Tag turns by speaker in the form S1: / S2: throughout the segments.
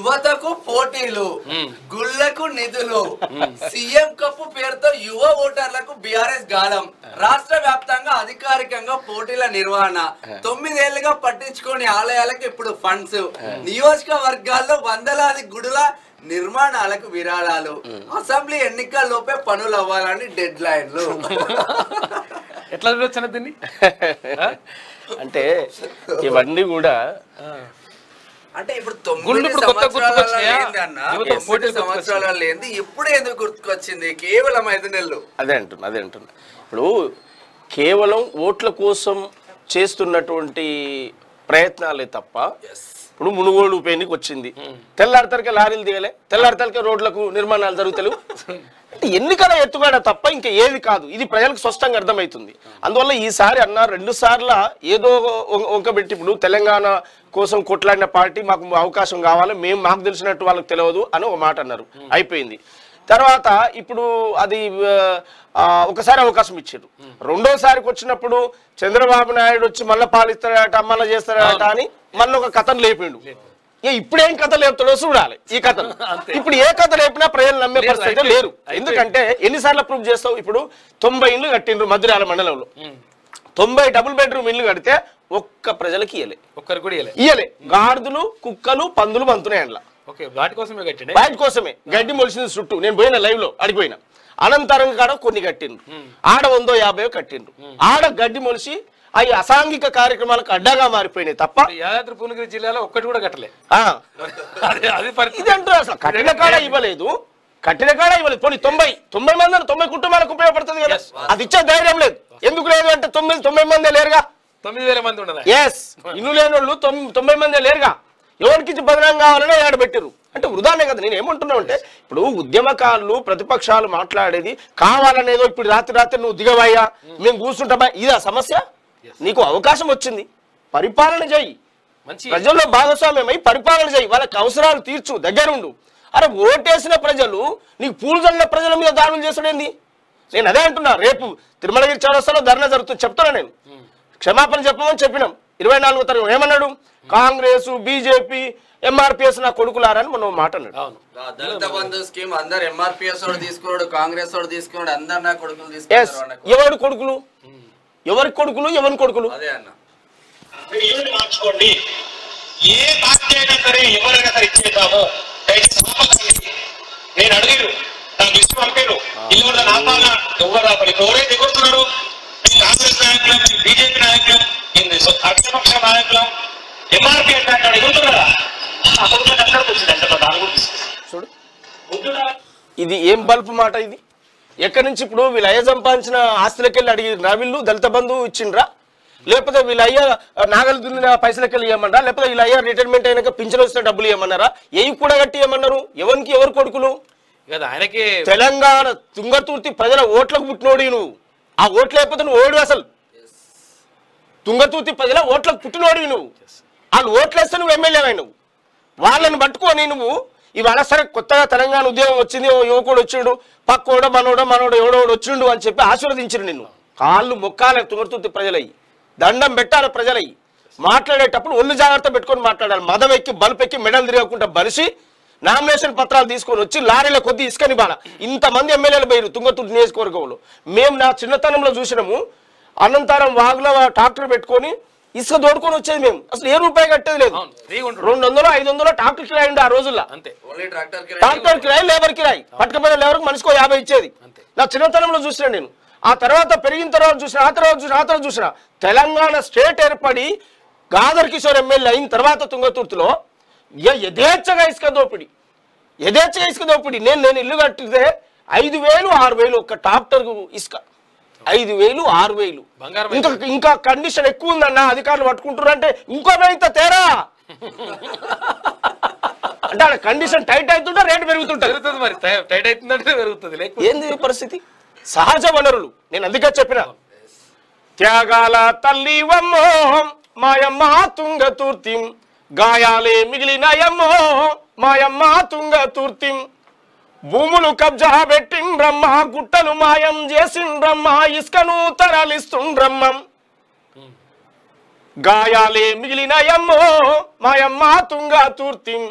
S1: యువతకు పోటీలు గుళ్లకు నిధులు సీఎం కప్పు పేరుతో యువ ఓటర్లకు బీఆర్ఎస్ గాలం రాష్ట్ర వ్యాప్తంగా అధికారికంగా పోటీల నిర్వహణ తొమ్మిదేళ్లుగా పట్టించుకొని ఆలయాలకు ఇప్పుడు ఫండ్స్ నియోజకవర్గాల్లో వందలాది గుడుల నిర్మాణాలకు విరాళాలు అసెంబ్లీ ఎన్నికల్లోపే పనులు అవ్వాలని డెడ్ లైన్లు
S2: ఎట్లా చూడొచ్చు దీన్ని ఆ?
S3: అంటే ఇవన్నీ కూడా
S1: అంటే ఇప్పుడు
S2: గుళ్ళు
S1: తొమ్మిది
S2: ఇప్పుడు కొత్త
S1: సంవత్సరాల
S2: గుర్తుకొచ్చినాయా?
S1: లేనిది అన్న
S2: యువత
S1: తొమ్మిది
S2: పోటీలు
S1: సంవత్సరాల లేనిది ఎప్పుడు ఎందుకు గుర్తుకొచ్చింది కేవలం ఐదు నెలలు
S3: అదే అంటున్నా అదే అంటున్నా ఇప్పుడు కేవలం ఓట్ల కోసం చేస్తున్నటువంటి ప్రయత్నాలే తప్ప ఇప్పుడు మునుగోడు ఉప ఎన్నిక వచ్చింది తెల్లారితలకే లారీలు దిగలే తెల్లారితలకే రోడ్లకు నిర్మాణాలు జరుగుతలేవు అంటే ఎన్నికల ఎత్తుగడ తప్ప ఇంకా ఏది కాదు ఇది ప్రజలకు స్పష్టంగా అర్థమవుతుంది అందువల్ల ఈసారి అన్న రెండు సార్ల ఏదో వం- వంకబెట్టి ఇప్పుడు తెలంగాణ కోసం కొట్లాడిన పార్టీ మాకు అవకాశం కావాలి మేము మాకు తెలిసినట్టు వాళ్ళకి తెలియదు అని ఒక మాట అన్నారు అయిపోయింది తర్వాత ఇప్పుడు అది ఆ, ఒకసారి అవకాశం ఇచ్చారు రెండోసారికి వచ్చినప్పుడు చంద్రబాబు నాయుడు వచ్చి మళ్ళీ పాలిస్తాడట మళ్ళీ చేస్తాడట అని మళ్ళీ ఒక కథను లేపిండు ఏ ఇప్పుడేం కథ లేపుతాడో చూడాలి ఈ కథను ఇప్పుడు ఏ కథ లేపినా ప్రజలు నమ్మే
S2: లేదు,
S3: పరిస్థితి
S2: అయిపోయింది.
S3: లేరు ఎందుకంటే ఎన్నిసార్లు ప్రూవ్ చేస్తావు ఇప్పుడు తొంభై ఇల్లు కట్టిండ్రు మధురాల మండలంలో తొంభై డబుల్ బెడ్రూమ్ ఇల్లు కడితే ఒక్క ప్రజలకి ఇయ్యలే
S2: ఒక్కరు కూడా ఇవ్వలే
S3: ఇయ్యలే గాడిదలు కుక్కలు పందులు పంతున్నాయి అందులో
S2: ఓకే వాటి కోసమే కట్టండి
S3: బయట కోసమే గడ్డి మొలిసింది చుట్టూ నేను పోయిన లైవ్ లో అడిగిపోయినా అనంతరం కాడ కొన్ని కట్టిండ్రు ఆడ వందో యాభై కట్టిండ్రు ఆడ గడ్డి మొలిసి అవి అసాంఘిక కార్యక్రమాలకు అడ్డాగా మారిపోయినాయి తప్ప
S2: యాదాద్రి పూర్ణగిరి జిల్లాలో ఒక్కటి కూడా కట్టలే
S3: ఆ,
S2: అదే అది పరిస్థితి
S3: ఇది అంటారు అసలు కట్టిన కాడ ఇవ్వలేదు కట్టిన కాడ ఇవ్వలేదు పోనీ తొంభై తొంభై మంది అని తొంభై కుటుంబాలకు ఉపయోగపడుతుంది కదా
S2: Yes.
S3: అది ఇచ్చే ధైర్యం లేదు ఎందుకు లేదు అంటే తొమ్మిది తొంభై మంది లేరుగా
S2: తొమ్మిది వేల మంది ఉండదా
S3: ఎస్ ఇల్లు లేని వాళ్ళు తొమ్- తొంభై మంది లేరుగా ఎవరికి ఇచ్చి బదనం కావాలని ఏడ పెట్టారు అంటే వృధానే కదా నేను ఏమంటున్నా అంటే ఇప్పుడు ఉద్యమకారులు ప్రతిపక్షాలు మాట్లాడేది కావాలనేదో ఇప్పుడు రాత్రి రాత్రి నువ్వు దిగవయ్యా మేము కూర్చుంటామా ఇదా సమస్య నీకు అవకాశం వచ్చింది పరిపాలన చేయి
S2: మంచి
S3: ప్రజల్లో భాగస్వామ్యమై పరిపాలన చేయి వాళ్ళకి అవసరాలు తీర్చు దగ్గరుండు అరే ఓటేసిన ప్రజలు నీకు పూలు చల్లిన ప్రజల మీద దాడులు చేస్తాడేంది నేను అదే అంటున్నా రేపు తిరుమలగిరి చౌరస్తాలో ధర్నా జరుగుతుంది చెప్తున్నా నేను క్షమాపణ చెప్పమని చెప్పినాం ఇరవై నాలుగో తరగతి ఏమన్నాడు కాంగ్రెస్ బీజేపీ ఎంఆర్పిఎస్ నా కొడుకులారని మనం ఒక మాట అన్నాడు
S2: అవును
S1: ఆ దళిత బంధు స్కీమ్ అందరు ఎంఆర్పిఎస్ వాడు తీసుకున్నాడు కాంగ్రెస్ వాడు తీసుకున్నాడు అందరు నా కొడుకులు
S3: ఎస్
S1: తీసుకున్నారు అన్న.
S3: ఎవరి కొడుకులు ఎవరి కొడుకులు ఎవరి కొడుకులు
S1: అదే అన్న
S4: ఇల్లు మార్చుకోండి ఏ పార్టీ అయినా సరే ఎవరైనా సరే ఇచ్చేద్దాము దయచేసి ఆపకండి. నేను అడిగారు నాకు లిస్ట్ పంపారు ఇల్లు వల్ల నా పాలన ఎవరు ఆపరు ఇప్పుడు ఎవరైతే ఎగురుతున్నారు ఈ కాంగ్రెస్ నాయకులు ఈ బీజేపీ నాయకులు ఈ అఖిలపక్ష నాయకులు ఎంఆర్పీ అంటే అక్కడ ఎగురుతున్నారా అప్పుడు అందరికి వచ్చింది అంటే దాని గురించి
S3: చూడు
S4: ముందుగా
S3: ఇది ఏం బల్బు మాట ఇది ఎక్కడి నుంచి ఇప్పుడు వీళ్ళు అయ్య సంపాదించిన ఆస్తులకి వెళ్ళి అడిగిరా వీళ్ళు దళిత బంధువు ఇచ్చిండ్రా లేకపోతే వీళ్ళ అయ్య నాగలు దున్నిన పైసలకి వెళ్ళి ఇవ్వమన్నారా లేకపోతే వీళ్ళ అయ్య రిటైర్మెంట్ అయినాక పింఛన్ వచ్చిన డబ్బులు ఇవ్వమన్నారా ఏవి కూడా కట్టి ఇవ్వమన్నారు ఎవరికి ఎవరు కొడుకులు
S2: కదా ఆయనకే
S3: తెలంగాణ తుంగతుర్తి ప్రజల ఓట్లకు పుట్టినోడి నువ్వు ఆ ఓట్లు లేకపోతే నువ్వు ఓడి అసలు తుంగతుర్తి ప్రజల ఓట్లకు పుట్టినోడివి నువ్వు వాళ్ళు ఓట్లు వేస్తే నువ్వు ఎమ్మెల్యేవై నువ్వు వాళ్ళని పట్టుకొని నువ్వు ఇవాళ సరే కొత్తగా తెలంగాణ ఉద్యోగం వచ్చింది ఓ యువకుడు వచ్చిండు పక్కోడో మనోడో మనోడో ఎవడోడు వచ్చిండు అని చెప్పి ఆశీర్వదించరు నిన్ను కాళ్ళు మొక్కాలి తుంగతుర్తి ప్రజలయ్యి దండం పెట్టాలి ప్రజలయ్యి మాట్లాడేటప్పుడు ఒళ్ళు జాగ్రత్త పెట్టుకొని మాట్లాడాలి మదం ఎక్కి బలుపు ఎక్కి మెడలు తిరగకుండా బలిసి నామినేషన్ పత్రాలు తీసుకొని వచ్చి లారీల కొద్ది ఇసుకని బాల ఇంతమంది ఎమ్మెల్యేలు పోయారు తుంగతుర్తి నియోజకవర్గంలో మేము నా చిన్నతనంలో చూసినాము అనంతరం వాగులో ట్రాక్టర్ పెట్టుకొని ఇసుక దోడుకొని వచ్చేది మేము అసలు ఏ రూపాయి కట్టేది లేదు
S2: అవును ఫ్రీగా ఉంటుంది
S3: రెండు వందలు ఐదు వందలు ట్రాక్టర్ కిరాయి ఉండే ఆ రోజుల్లో
S2: అంతే
S1: ఓన్లీ ట్రాక్టర్ కి
S3: ట్రాక్టర్ కిరాయి లేబర్ కిరాయి పట్టుకపోయిన లేబర్కి మనిషికో యాభై ఇచ్చేది
S2: అంతే.
S3: నా చిన్నతనంలో చూసిన నేను ఆ తర్వాత పెరిగిన తర్వాత చూసిన ఆ తర్వాత చూసిన ఆ తర్వాత చూసిన తెలంగాణ స్టేట్ ఏర్పడి గాదర్ కిషోర్ ఎమ్మెల్యే అయిన తర్వాత తుంగతుర్తిలో ఎ- యథేచ్ఛగా ఇసుక దోపిడి యథేచ్ఛగా ఇసుక దోపిడి నేను నేను ఇల్లు కట్టితే ఐదు వేలు ఆరు వేలు ఒక ట్రాక్టర్ ఇసుక ఐదు వేలు ఆరు వేలు
S2: బంగారం
S3: ఇంకా ఇంకా కండిషన్ ఎక్కువ ఉందన్న అధికారులు పట్టుకుంటారు అంటే ఇంకో ఇంత తేరా అంటే ఆడ కండిషన్ టైట్ అవుతుంటే రేటు పెరుగుతుంటది
S2: పెరుగుతుంది మరి టై- టైట్ అవుతుందంటే పెరుగుతుంది లేకపోతే
S3: ఏంది ఈ పరిస్థితి సహజ వనరులు నేను అందుకే చెప్పిన త్యాగాల తల్లివమ్మో మాయమ్మ తుంగతూర్తిం గాయాలే మిగిలినయమ్మో మాయమ్మ తుంగతూర్తిం భూములు కబ్జా పెట్టిండ్రమ్మ గుట్టలు మాయం చేసిండ్రమ్మ ఇసుకను తరలిస్తుండ్రమ్మం గాయాలే మిగిలినయమ్మో మాయమ్మ తుంగతూర్తిం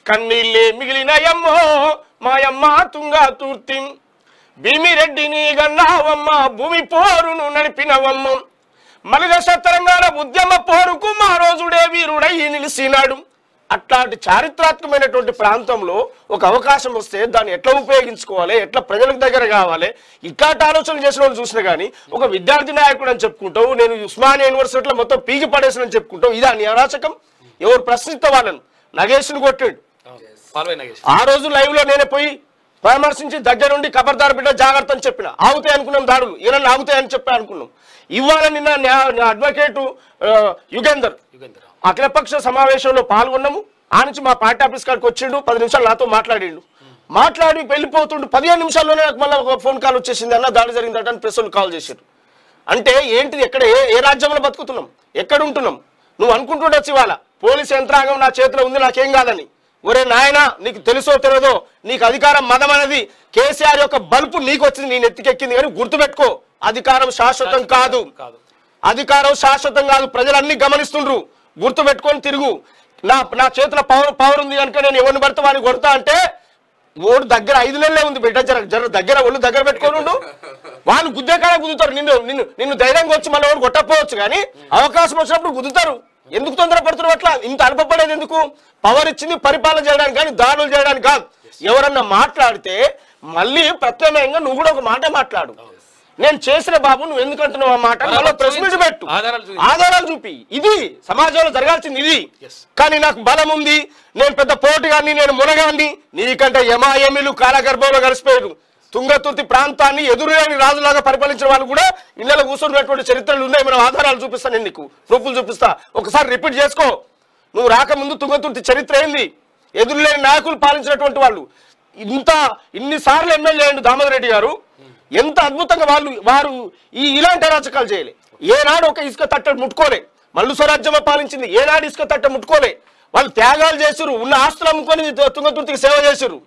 S3: కన్నీళ్ళే మిగిలినయమ్మో మాయమ్మ తుంగా తూర్తి భీమిరెడ్డిని గన్నావమ్మ భూమి పోరును నడిపినవమ్మ మలిదశ తెలంగాణ ఉద్యమ పోరుకు మా రోజుడే వీరుడై నిలిచినాడు అట్లాంటి చారిత్రాత్మకమైనటువంటి ప్రాంతంలో ఒక అవకాశం వస్తే దాన్ని ఎట్లా ఉపయోగించుకోవాలి ఎట్లా ప్రజలకు దగ్గర కావాలి ఇట్లాంటి ఆలోచనలు చేసిన వాళ్ళు చూసినా కానీ ఒక విద్యార్థి నాయకుడు అని చెప్పుకుంటావు నేను ఉస్మానియా యూనివర్సిటీలో మొత్తం పీకి పడేసిన చెప్పుకుంటావు ఇదా నీ అరాచకం ఎవరు ప్రశ్నిస్తే వాళ్ళను నగేష్ను కొట్టాడు
S2: ఫాలో అయిన నాగేష్
S3: ఆ రోజు లైవ్ లో నేనే పోయి పరామర్శించి దగ్గరుండి ఖబర్దార్ బిడ్డ జాగ్రత్త అని చెప్పిన ఆగుతాయి అనుకున్నాం దాడులు ఈయన ఆగుతాయని చెప్పి అనుకున్నాం ఇవాళ నిన్న న్యా- న్యా- అడ్వకేటు ఆ, యుగేందర్
S2: యుగేంద్ర
S3: అఖిలపక్ష సమావేశంలో పాల్గొన్నాము ఆ నుంచి మా పార్టీ ఆఫీస్ కాడికి వచ్చిండు పది నిమిషాలు నాతో మాట్లాడిండు మాట్లాడి వెళ్ళిపోతుండు పదిహేను నిమిషాల్లోనే నాకు మళ్ళీ ఒక ఫోన్ కాల్ వచ్చేసింది అన్న దాడి జరిగిందట అని ప్రెస్ వాళ్ళు కాల్ చేశారు అంటే ఏంటిది ఎక్కడ ఏ ఏ రాజ్యంలో బతుకుతున్నాం ఎక్కడ ఉంటున్నాం నువ్వు అనుకుంటుండొచ్చు ఇవాళ పోలీస్ యంత్రాంగం నా చేతిలో ఉంది నాకేం కాదని ఒరే నాయనా నీకు తెలుసో తెలియదో నీకు అధికారం మదం అనేది కేసీఆర్ యొక్క బల్పు నీకు వచ్చింది నేను ఎత్తికెక్కింది కానీ గుర్తుపెట్టుకో అధికారం శాశ్వతం కాదు
S2: కాదు
S3: అధికారం శాశ్వతం కాదు ప్రజలన్నీ గమనిస్తుండ్రు గుర్తు పెట్టుకొని తిరుగు నా నా చేతిలో పవర్ పవర్ ఉంది కనుక నేను ఎవరిని పడితే వాడిని కొడతా అంటే ఓడు దగ్గర ఐదు నెలలే ఉంది బిడ్డ జర జర దగ్గర ఒళ్ళు దగ్గర పెట్టుకొని ఉండు వాళ్ళు గుద్దే కాడ గుద్దుతారు నిన్ను నిన్ను నిన్ను ధైర్యంగా వచ్చి మళ్ళీ ఎవరు కొట్టకపోవచ్చు కానీ అవకాశం వచ్చినప్పుడు గుద్దుతారు ఎందుకు తొందరపడుతున్నారు అట్లా ఇంత అనుభవపడేది ఎందుకు పవర్ ఇచ్చింది పరిపాలన చేయడానికి కానీ దాడులు చేయడానికి కాదు ఎవరన్నా మాట్లాడితే మళ్ళీ ప్రత్యామ్నాయంగా నువ్వు కూడా ఒక మాట మాట్లాడు నేను చేసిన బాబు నువ్వు ఎందుకు అంటున్నావు ఆ మాట మళ్ళీ ప్రెస్ మీట్ పెట్టు
S2: ఆధారాలు చూపించు.
S3: ఆధారాలు చూపి ఇది సమాజంలో జరగాల్సింది ఇది
S2: Yes.
S3: కానీ నాకు బలం ఉంది నేను పెద్ద పోటుగాన్ని నేను మునగాన్ని నీకంటే యమాయమిలు కాలగర్భంలో కలిసిపోయారు తుంగతుర్తి ప్రాంతాన్ని ఎదురులేని రాజులాగా పరిపాలించిన వాళ్ళు కూడా ఇళ్ళలో కూర్చున్నటువంటి చరిత్రలు ఉన్నాయి మనం ఆధారాలు చూపిస్తా నేను నీకు ప్రూఫ్లు చూపిస్తా ఒకసారి రిపీట్ చేసుకో నువ్వు రాకముందు తుంగతుర్తి చరిత్ర ఏంది ఎదురులేని నాయకులు పాలించినటువంటి వాళ్ళు ఇంత ఇన్నిసార్లు ఎమ్మెల్యే అయ్యిండు దామోదర్ రెడ్డి గారు ఎంత అద్భుతంగా వాళ్ళు వారు ఈ ఇలాంటి అరాచకాలు చేయలే ఏనాడు ఒక ఇసుక తట్టడు ముట్టుకోలే మల్లు స్వరాజ్యమ పాలించింది ఏనాడు ఇసుక తట్ట ముట్టుకోలే వాళ్ళు త్యాగాలు చేసిరు ఉన్న ఆస్తులు అమ్ముకొని తుంగతుర్తికి సేవ చేసిరు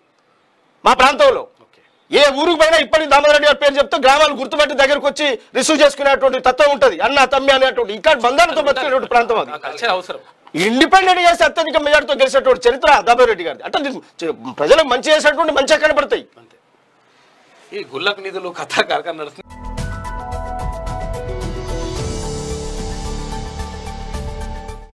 S3: మా ప్రాంతంలో
S2: ఓకే
S3: ఏ ఊరికి పోయినా ఇప్పటికి దామోదర్ రెడ్డి గారి పేరు చెప్తే గ్రామాలు గుర్తుపెట్టి దగ్గరకు వచ్చి రిసీవ్ చేసుకునేటువంటి తత్వం ఉంటది అన్న తమ్మి అనేటువంటి ఇక్కడ బంధాలతో బతికేటువంటి ప్రాంతం అది
S2: ఆ కల్చర్ అవసరం
S3: ఇండిపెండెంట్ చేసి అత్యధిక మెజార్టీతో గెలిచినటువంటి చరిత్ర దామోదర్ రెడ్డి గారిది అంటే దీనికి చ- ప్రజలకు మంచి చేసినటువంటి మంచిగా కనబడతాయి
S2: అంతే ఈ గుళ్ళకు నిధులు కథ కార్ఖాన నడుస్తుంది